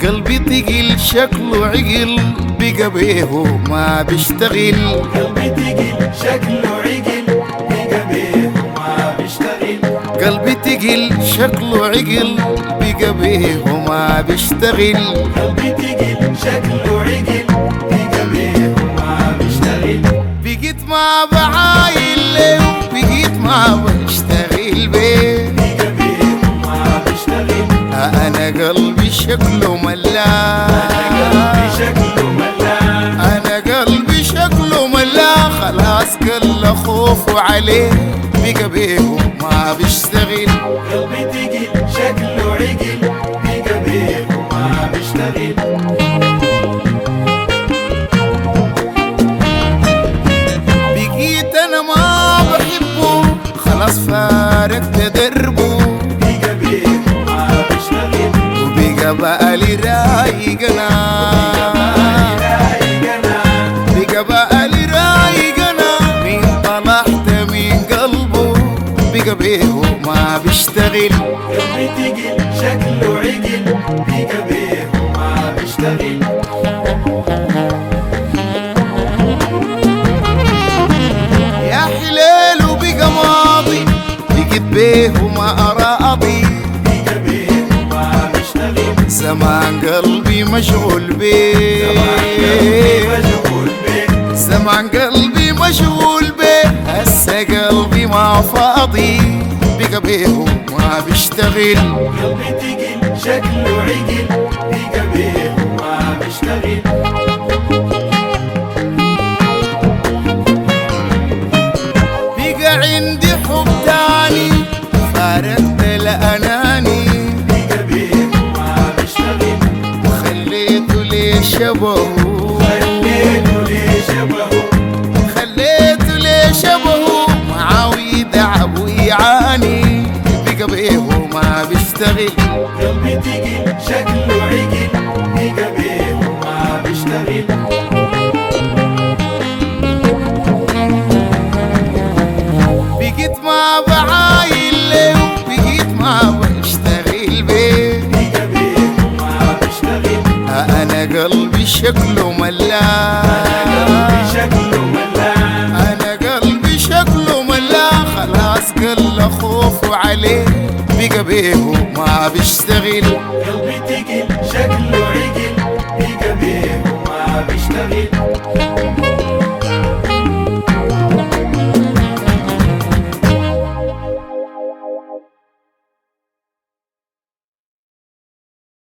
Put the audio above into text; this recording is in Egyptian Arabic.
قلبي تقيل شكله عقل بقى بيه ما بيشتغل قلبي تقيل شكله عقل بقى بيه وما بيشتغل قلبي تقيل شكله عقل بقى بيه ما بيشتغل قلبي تقيل شكله عقل بقى بيه وما بيشتغل بقيت ما بعايل له بقيت ما بشتغل بيه بقى بيه وما بيشتغل انا قلبي شكله ملا قلبي شكله ملان انا قلبي شكله ملا خلاص كل خوفه عليه بقى بيه ما بيشتغل قلبي تقيل شكله عقل بقى بيه وما بيشتغل بقيت انا ما بحبه خلاص فارقت دربه بقى بيه وما بيشتغل وبقى بقالي رايقنا رايقنا بقى بقالي رايقنا مين طلعت من قلبه بقى بيه ما بيشتغل قلبي تقيل شكله عقل بقى بيه وما بيشتغل يا حليل وبقى ماضي بقيت بيه وما راضي بقى بيه وما بيشتغل زمان قلبي مشغول بيه مشغول بيه زمان قلبي مشغول بيه هسه قلبي ما فاضي بقى بيه وما بيشتغل قلبي تقيل شكله عقل بقى بيه وما بيشتغل بقى عندي حب تاني فارقت الأناني بقى بيه وما بيشتغل وخليته لي شبهه خليته ليه شبهه خليته لي شبهه معاه يدعب ويعاني بقى بيه وما بيشتغل قلبي تقيل شكله عقل بقى بيه وما بيشتغل بقيت ما بعايل له بقيت ما بشتغل بيه بقى بيه وما بيشتغل انا قلبي شكله ملا قلبي شكله ملان انا قلبي شكله ملا خلاص قل خوفه عليه بقى بيه ما بيشتغل قلبي تقيل شكله عقل بقى بيه وما بيشتغل